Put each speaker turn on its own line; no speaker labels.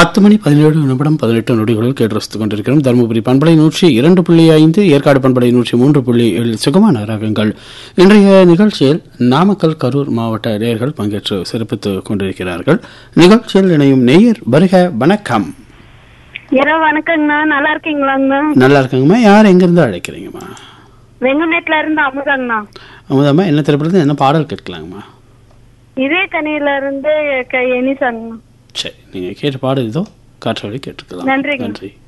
பத்து மணி பதினேழு நிமிடம் பதினெட்டு நொடிகளில் கேட்டு ரசித்துக் கொண்டிருக்கிறோம் தருமபுரி பண்பலை நூற்றி இரண்டு புள்ளி ஐந்து ஏற்காடு பண்பலை நூற்றி மூன்று புள்ளி ஏழு சுகமான ராகங்கள் இன்றைய நிகழ்ச்சியில் நாமக்கல் கரூர் மாவட்ட நேயர்கள் பங்கேற்று சிறப்பித்துக் கொண்டிருக்கிறார்கள் நிகழ்ச்சியில் இணையும் நேயர் வருக வணக்கம்
இரவு வணக்கங்கண்ணா நல்லா இருக்கீங்களாங்கண்ணா
நல்லா இருக்காங்கம்மா யார் எங்கிருந்து அழைக்கிறீங்கம்மா
வெங்கமேட்ல இருந்து அமுதாங்கண்ணா
அமுதாம்மா என்ன திரைப்படத்தில் என்ன பாடல் கேட்கலாங்கம்மா
இதே கனியில இருந்து க- எனிசாங்கண்ணா
சரி நீங்கள் கேட்ட பாடல் இதோ காற்று வழி கேட்டுக்கலாம்
நன்றிங்க.
நன்றி